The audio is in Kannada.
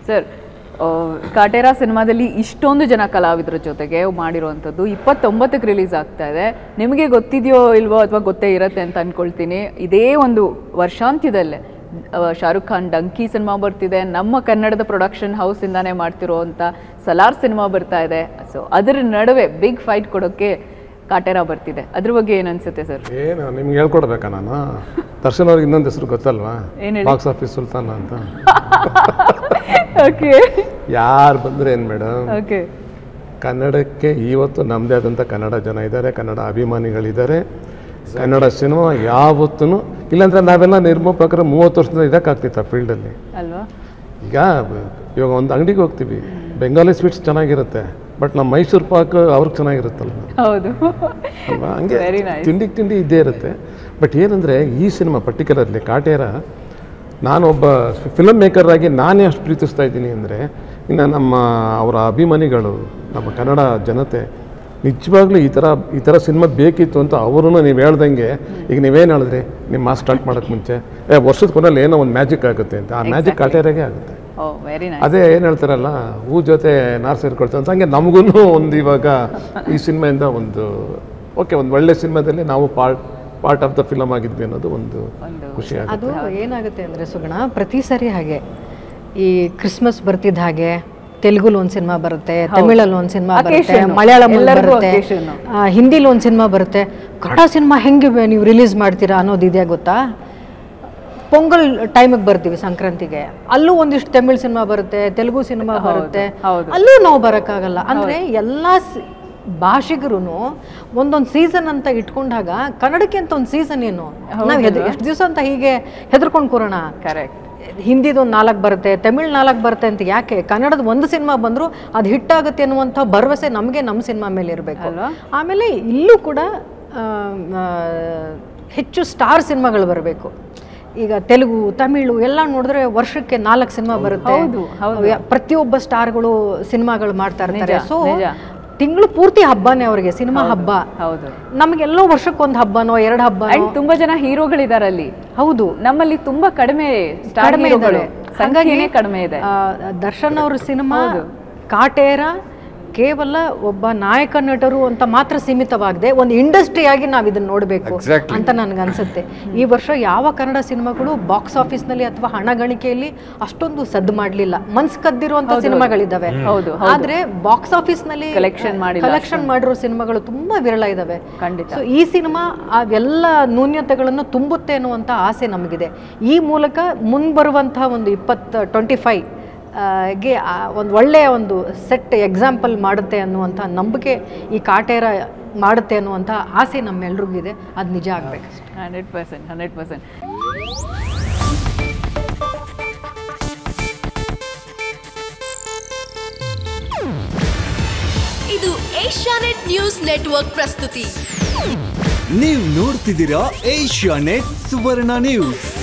ಸರ್ ಆ, ಕಾಟೇರ ಸಿನಿಮಾದಲ್ಲಿ ಇಷ್ಟೊಂದು ಜನ ಕಲಾವಿದರ ಜೊತೆಗೆ ಮಾಡಿರುವಂಥದ್ದು ಇಪ್ಪತ್ತೊಂಬತ್ತಕ್ಕೆ ರಿಲೀಸ್ ಆಗ್ತಾ ಇದೆ ನಿಮಗೆ ಗೊತ್ತಿದೆಯೋ ಇಲ್ವೋ ಅಥವಾ ಗೊತ್ತೇ ಇರತ್ತೆ ಅಂತ ಅನ್ಕೊಳ್ತೀನಿ ಇದೇ ಒಂದು ವರ್ಷಾಂತ್ಯದಲ್ಲೇ ಆ, ಶಾರುಖ್ ಖಾನ್ ಡಂಕಿ ಸಿನಿಮಾ ಬರ್ತಿದೆ ನಮ್ಮ ಕನ್ನಡದ ಪ್ರೊಡಕ್ಷನ್ ಹೌಸಿಂದಾನೇ ಮಾಡ್ತಿರೋವಂಥ ಸಲಾರ್ ಸಿನಿಮಾ ಬರ್ತಾ ಇದೆ ಸೊ ಅದರ ನಡುವೆ ಬಿಗ್ ಫೈಟ್ ಕೊಡೋಕ್ಕೆ ಕಾಟೇರ ಬರ್ತಿದೆ ಅದ್ರ ಬಗ್ಗೆ ಏನು ಅನ್ಸುತ್ತೆ ಸರ್ ಏನು ನಿಮ್ಗೆ ಹೇಳ್ಕೊಡ್ಬೇಕಾ ನಾನು ದರ್ಶನ್ ಅವ್ರಿಗೆ ಇನ್ನೊಂದು ಹೆಸರು ಗೊತ್ತಲ್ವಾ ಏನ್ ಹೇಳಿ? ಬಾಕ್ಸ್ ಆಫೀಸ್ ಸುಲ್ತಾನ ಅಂತ ಓಕೆ ಯಾರು ಬಂದ್ರೆ ಏನು ಮೇಡಮ್ ಓಕೆ ಕನ್ನಡಕ್ಕೆ ಇವತ್ತು ನಮ್ಮದೇ ಆದಂಥ ಕನ್ನಡ ಜನ ಇದ್ದಾರೆ ಕನ್ನಡ ಅಭಿಮಾನಿಗಳಿದ್ದಾರೆ ಕನ್ನಡ ಸಿನಿಮಾ ಯಾವತ್ತೂ ಇಲ್ಲಾಂದ್ರೆ ನಾವೆಲ್ಲ ನಿರ್ಮಾಪಕರು ಮೂವತ್ತು ವರ್ಷದಿಂದ ಇದಕ್ಕಾಗ್ತಿತ್ತು ಆ ಫೀಲ್ಡಲ್ಲಿ ಅಲ್ವಾ ಈಗ ಬ- ಇವಾಗ ಒಂದು ಅಂಗಡಿಗೆ ಹೋಗ್ತೀವಿ ಬೆಂಗಾಲಿ ಸ್ವೀಟ್ಸ್ ಚೆನ್ನಾಗಿರುತ್ತೆ ಬಟ್ ನಮ್ಮ ಮೈಸೂರು ಪಾಕ್ ಅವ್ರಿಗೆ ಚೆನ್ನಾಗಿರುತ್ತಲ್ಲ ಹೌದು ಅಲ್ವಾ ಹಂಗೆ Very nice. ತಿಂಡಿಗೆ ತಿಂಡಿ ಇದ್ದೇ ಇರುತ್ತೆ ಬಟ್ ಏನಂದರೆ ಈ ಸಿನಿಮಾ ಪರ್ಟಿಕ್ಯುಲರ್ಲಿ ಕಾಟೇರ ನಾನೊಬ್ಬ ಫಿಲಮ್ ಮೇಕರ್ ಆಗಿ ನಾನೇ ಅಷ್ಟು ಪ್ರೀತಿಸ್ತಾ ಇದ್ದೀನಿ ಅಂದರೆ ಇನ್ನು ನಮ್ಮ ಅವರ ಅಭಿಮಾನಿಗಳು ನಮ್ಮ ಕನ್ನಡ ಜನತೆ ನಿಜವಾಗ್ಲೂ ಈ ಥರ ಈ ಥರ ಸಿನಿಮಾ ಬೇಕಿತ್ತು ಅಂತ ಅವರು ನೀವು ಹೇಳ್ದಂಗೆ ಈಗ ನೀವೇನು ಹೇಳಿದ್ರಿ ನಿಮ್ಮ ಮಾಸ್ ಸ್ಟಾರ್ಟ್ ಮಾಡೋಕ್ಕೆ ಮುಂಚೆ ಏ ವರ್ಷದ ಕೊನೆಯಲ್ಲಿ ಏನೋ ಒಂದು ಮ್ಯಾಜಿಕ್ ಆಗುತ್ತೆ ಅಂತ ಆ ಮ್ಯಾಜಿಕ್ ಕಾಟೇರಾಗೆ ಆಗುತ್ತೆ ಓ ವೆರಿ ನೈಸ್ ಅದೇ ಏನು ಹೇಳ್ತಾರಲ್ಲ ಹೂ ಜೊತೆ ನಾರು ಸೇರ್ಕೊಳ್ತಾರೆ ಅಂತ ಹಂಗೆ ನಮಗೂ ಒಂದು ಇವಾಗ ಈ ಸಿನಿಮಾಯಿಂದ ಒಂದು ಓಕೆ ಒಂದು ಒಳ್ಳೆ ಸಿನಿಮಾದಲ್ಲಿ ನಾವು part part of the film ಆಗಿದ್ವಿ ಅನ್ನೋದು ಒಂದು ಒಂದು ಖುಷಿ ಆಗುತ್ತೆ ಅದು ಏನಾಗುತ್ತೆ ಅಂದರೆ ಸುಗುಣ ಪ್ರತಿ ಸರಿ ಹಾಗೆ ಈ ಕ್ರಿಸ್ಮಸ್ ಬರ್ತಿದ್ದ ಹಾಗೆ ತೆಲುಗುಲಿ ಒಂದು ಸಿನಿಮಾ ಬರುತ್ತೆ ತಮಿಳಲ್ಲಿ ಒಂದು ಸಿನಿಮಾ ಬರುತ್ತೆ Occasion. ಮಲಯಾಳಂ ಎಲ್ಲರಿಗೂ ಬರುತ್ತೆ occasion. ಆ, ಹಿಂದಿಲಿ ಒಂದು ಸಿನಿಮಾ ಬರುತ್ತೆ ಕನ್ನಡ ಸಿನಿಮಾ ಹೆಂಗೆ ಬೆ- ನೀವು ರಿಲೀಸ್ ಮಾಡ್ತೀರಾ ಅನ್ನೋದು ಇದೆಯಾ ಗೊತ್ತಾ ಪೊಂಗಲ್ ಟೈಮಿಗೆ ಬರ್ತೀವಿ ಸಂಕ್ರಾಂತಿಗೆ ಅಲ್ಲೂ ಒಂದಿಷ್ಟು ತಮಿಳ್ ಸಿನಿಮಾ ಬರುತ್ತೆ ತೆಲುಗು ಸಿನಿಮಾ ಬರುತ್ತೆ ಹೌದು. ಅಲ್ಲೂ ನಾವು ಬರೋಕ್ಕಾಗಲ್ಲ ಅಂದರೆ ಎಲ್ಲ ಭಾಷಿಗರು ಒಂದೊಂದು ಸೀಸನ್ ಅಂತ ಇಟ್ಕೊಂಡಾಗ ಕನ್ನಡಕ್ಕೆ ಅಂತ ಒಂದು ಸೀಸನ್ ಏನು ನಾವು ಎಷ್ಟು ದಿವಸ ಅಂತ ಹೀಗೆ ಹೆದರ್ಕೊಂಡು ಕೂರೋಣ ಕರೆಕ್ಟ್ ಹಿಂದಿದು ಒಂದು ನಾಲ್ಕು ಬರುತ್ತೆ ತಮಿಳ್ ನಾಲ್ಕು ಬರುತ್ತೆ ಅಂತ ಯಾಕೆ ಕನ್ನಡದ ಒಂದು ಸಿನಿಮಾ ಬಂದರೂ ಅದು ಹಿಟ್ಟಾಗುತ್ತೆ ಅನ್ನುವಂಥ ಭರವಸೆ ನಮಗೆ ನಮ್ಮ ಸಿನಿಮಾ ಮೇಲೆ ಇರಬೇಕು ಅಲ್ವಾ? ಆಮೇಲೆ ಇಲ್ಲೂ ಕೂಡ ಆ, ಆ, ಹೆಚ್ಚು ಸ್ಟಾರ್ ಸಿನಿಮಾಗಳು ಬರಬೇಕು ಈಗ ತೆಲುಗು ತಮಿಳು ಎಲ್ಲ ನೋಡಿದ್ರೆ ವರ್ಷಕ್ಕೆ ನಾಲ್ಕು ಸಿನಿಮಾ ಬರುತ್ತೆ ಹೌದು, ಹೌದು. ಅವ್ ಯಾ- ಪ್ರತಿಯೊಬ್ಬ ಸ್ಟಾರ್ಗಳು ಸಿನಿಮಾಗಳು ಮಾಡ್ತಾ ಇರ್ತಾರೆ ನಿಜ, ಸೊ ನಿಜ. ತಿಂಗಳು ಪೂರ್ತಿ ಹಬ್ಬನೇ ಅವರಿಗೆ ಸಿನಿಮಾ ಹಬ್ಬ ಹೌದು ನಮಗೆಲ್ಲೋ ವರ್ಷಕ್ಕೊಂದು ಹಬ್ಬನೋ ಎರಡು ಹಬ್ಬ ಅಂಡ್ ತುಂಬಾ ಜನ ಹೀರೋಗಳಿದ್ದಾರೆ ಅಲ್ಲಿ ಹೌದು ನಮ್ಮಲ್ಲಿ ತುಂಬಾ ಕಡಿಮೆ ಸ್ಟಾರ್ ಕಡಿಮೆ ಹೀರೋಗಳು ಇದ್ದಾರೆ ಸಂಖ್ಯೆನೇ ಕಡಿಮೆ ಇದೆ ಆ, ದರ್ಶನ್ ಅವ್ರ ಸಿನಿಮಾ ಕಾಟೇರ ಕೇವಲ ಒಬ್ಬ ನಾಯಕ ನಟರು ಅಂತ ಮಾತ್ರ ಸೀಮಿತವಾಗದೆ ಒಂದು ಇಂಡಸ್ಟ್ರಿ ಆಗಿ ನಾವು ಇದನ್ನ ನೋಡಬೇಕು ಅಂತ ನನ್ಗನ್ಸುತ್ತೆ ಈ ವರ್ಷ ಯಾವ ಕನ್ನಡ ಸಿನಿಮಾಗಳು ಬಾಕ್ಸ್ ಆಫೀಸ್ನಲ್ಲಿ ಅಥವಾ ಹಣ ಗಳಿಕೆಯಲ್ಲಿ ಅಷ್ಟೊಂದು ಸದ್ದು ಮಾಡಲಿಲ್ಲ ಮನ್ಸ್ ಕದ್ದಿರುವಂತ ಸಿನಿಮಾಗಳಿದ್ದಾವೆ ಹೌದು, ಆದ್ರೆ ಬಾಕ್ಸ್ ಆಫೀಸ್ನಲ್ಲಿ Collection ಮಾಡಿಲ್ಲ ಕಲೆಕ್ಷನ್ ಮಾಡಿರೋ ಸಿನಿಮಾಗಳು ತುಂಬಾ ವಿರಳ ಇದಾವೆ ಖಂಡಿತ ಸೊ ಈ ಸಿನಿಮಾ ಅವೆಲ್ಲ ನ್ಯೂನ್ಯತೆಗಳನ್ನು ತುಂಬುತ್ತೆ ಅನ್ನುವಂಥ ಆಸೆ ನಮಗಿದೆ ಈ ಮೂಲಕ ಮುಂಬರುವಂತಹ ಒಂದು ಇಪ್ಪತ್ತು ಟ್ವೆಂಟಿ ಫೈವ್ ಗೆ ಒಂದು ಒಳ್ಳೆಯ ಒಂದು ಸೆಟ್ ಎಕ್ಸಾಂಪಲ್ ಮಾಡುತ್ತೆ ಅನ್ನುವಂಥ ನಂಬಿಕೆ ಈ ಕಾಟೇರ ಮಾಡುತ್ತೆ ಅನ್ನುವಂಥ ಆಸೆ ನಮ್ಮೆಲ್ರಿಗೂ ಇದೆ ಅದು ನಿಜ ಆಗ್ಬೇಕು ಹಂಡ್ರೆಡ್ ಪರ್ಸೆಂಟ್ ಹಂಡ್ರೆಡ್ ಪರ್ಸೆಂಟ್ ಇದು ಏಷ್ಯಾನೆಟ್ ನ್ಯೂಸ್ ನೆಟ್ವರ್ಕ್ ಪ್ರಸ್ತುತಿ ನೀವು ನೋಡ್ತಿದ್ದೀರಾ ಏಷ್ಯಾ ನೆಟ್ ಸುವರ್ಣ ನ್ಯೂಸ್